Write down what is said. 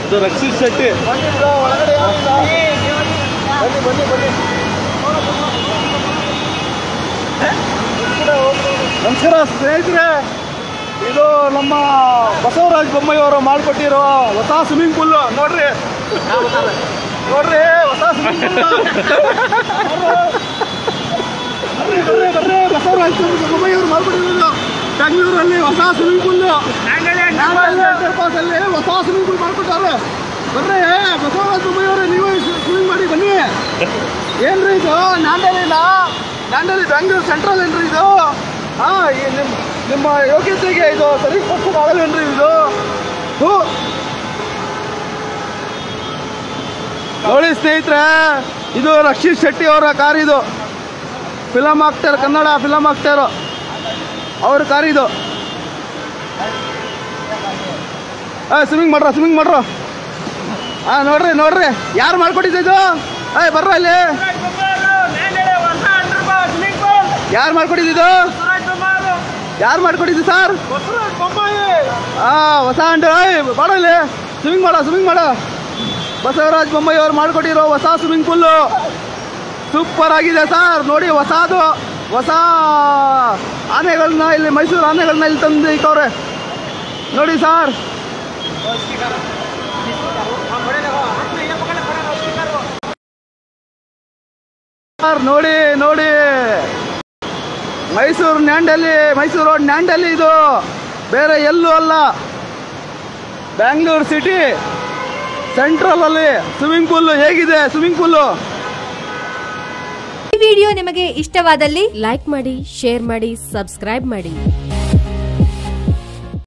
ಇದು ರಕ್ಷಿತ್ ಶೆಟ್ಟಿ ಬನ್ನಿ ಬ್ರೋ ಒಳಗಡೆ ಯಾರಿಲ್ಲ ಬನ್ನಿ ಬನ್ನಿ ಬನ್ನಿ ನಮಸ್ಕಾರ ಸ್ನೇಹಿತರೆ ಇದು ನಮ್ಮ ಬಸವರಾಜ ಬೊಮ್ಮಾಯಿಯವರು ಮಾಡಿಕೊಟ್ಟಿರೋ ಹೊಸ ಸ್ವಿಮ್ಮಿಂಗ್ ಪೂಲ್ ನೋಡ್ರಿ ನೋಡ್ರಿ ಹೊಸ ಸ್ವಿಮ್ಮಿಂಗ್ ಪೂಲ್ ಬರ್ರಿ ಬರ್ರಿ ಬಸವರಾಜ ಬೊಮ್ಮಾಯಿಯವರು ಮಾಡ್ಕೊಟ್ಟಿರೋದು ಬೆಂಗಳೂರಲ್ಲಿ ಹೊಸ ಸ್ವಿಮ್ಮಿಂಗ್ ಪೂಲ್ ಅಲ್ಲಿ ಹೊಸ ಸ್ವಿಮ್ಮಿಂಗ್ ಪೂಲ್ ಮಾಡ್ಕೊಟ್ಟಾರೆ ಬರ್ರಿ ಬಸವರಾಜ ಬೊಮ್ಮಾಯಿಯವರೇ ನೀವು ಸ್ವಿಮ್ಮಿಂಗ್ ಮಾಡಿ ಬನ್ನಿ ಏನ್ರಿ ಇದು ನಾಂಡಲಿನ ನಾಂಡಲಿ ಬೆಂಗಳೂರು ಸೆಂಟ್ರಲ್ ಏನ್ರಿ ಇದು ಹಾ ಈ ನಿಮ್ ನಿಮ್ಮ ಯೋಗ್ಯತೆಗೆ ಇದು ಸರಿ ಆಗಲ್ವೇನ್ರಿ ಇದು ಹೂ ನೋಡಿ ಸ್ನೇಹಿತರೆ ಇದು ರಕ್ಷಿತ್ ಶೆಟ್ಟಿ ಅವರ ಕಾರ್ ಇದು film actor Kannada film actor ಅವ್ರ ಕಾರ್ ಇದು ಸ್ವಿಮ್ಮಿಂಗ್ ಮಾಡ್ರ ಸ್ವಿಮ್ಮಿಂಗ್ ಮಾಡ್ರ ಹಾ ನೋಡ್ರಿ ನೋಡ್ರಿ ಯಾರು ಮಾಡ್ಕೊಟ್ಟಿದ್ದು ಇದು ಏಯ್ ಬರ್ರ ಇಲ್ಲಿ ಯಾರು ಮಾಡ್ಕೊಟ್ಟಿದ್ದು ಯಾರು ಮಾಡ್ಕೊಟ್ಟಿದ್ದು ಸರ್ ಹಾ ಹೊಸ ಅಂಡ್ ಮಾಡ ಇಲ್ಲಿ ಸ್ವಿಮ್ಮಿಂಗ್ ಮಾಡ ಸ್ವಿಮ್ಮಿಂಗ್ ಮಾಡ ಬಸವರಾಜ್ ಬೊಮ್ಮಾಯಿ ಅವ್ರು ಮಾಡ್ಕೊಟ್ಟಿರೋ ಹೊಸ ಸ್ವಿಮ್ಮಿಂಗ್ ಪೂಲು ಸೂಪರ್ ಆಗಿದೆ ಸರ್ ನೋಡಿ ಹೊಸದು ಹೊಸ ಆನೆಗಳನ್ನ ಇಲ್ಲಿ ಮೈಸೂರು ಆನೆಗಳನ್ನ ಇಲ್ಲಿ ತಂದು ಇಕ್ಕವ್ರೆ ನೋಡಿ ಸರ್ ಸರ್ ನೋಡಿ ನೋಡಿ ಮೈಸೂರು ನ್ಯಾಂಡಲ್ಲಿ ಮೈಸೂರು ರೋಡ್ ನ್ಯಾಂಡಲ್ಲಿ ಇದು ಬೇರೆ ಎಲ್ಲೂ ಅಲ್ಲ ಬ್ಯಾಂಗ್ಳೂರು ಸಿಟಿ ಸೆಂಟ್ರಲ್ ಅಲ್ಲಿ ಸ್ವಿಮ್ಮಿಂಗ್ ಪೂಲ್ ಹೇಗಿದೆ ಸ್ವಿಮ್ಮಿಂಗ್ ಪೂಲು ಈ ವಿಡಿಯೋ ನಿಮಗೆ ಇಷ್ಟವಾದಲ್ಲಿ ಲೈಕ್ ಮಾಡಿ ಶೇರ್ ಮಾಡಿ ಸಬ್ಸ್ಕ್ರೈಬ್ ಮಾಡಿ